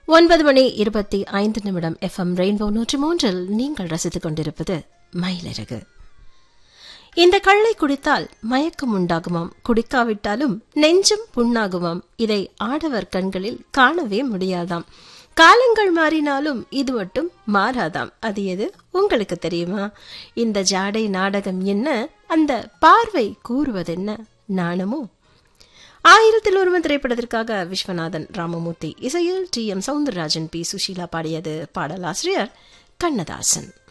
ஒன்பது மணி இருபத்தி ஐந்து நிமிடம் எஃப்எம் ரெயின்போ நூற்றி மூன்றில் நீங்கள் ரசித்துக் கொண்டிருப்பது மயிலிறகு இந்த கள்ளை குடித்தால் மயக்கம் உண்டாகுமாம் குடிக்காவிட்டாலும் நெஞ்சும் புண்ணாகுமாம் இதை ஆடவர் கண்களில் காணவே முடியாதாம் காலங்கள் மாறினாலும் இது மட்டும் மாறாதாம் அது எது உங்களுக்கு தெரியுமா இந்த ஜாடை நாடகம் என்ன அந்த பார்வை கூறுவதென்ன நாணமோ ஆயிரத்தில் ஒருவன் திரைப்படத்திற்காக விஸ்வநாதன் ராமமூர்த்தி இசையில் T M Soundararajan P Susheela பாடியது பாடலாசிரியர் கண்ணதாசன்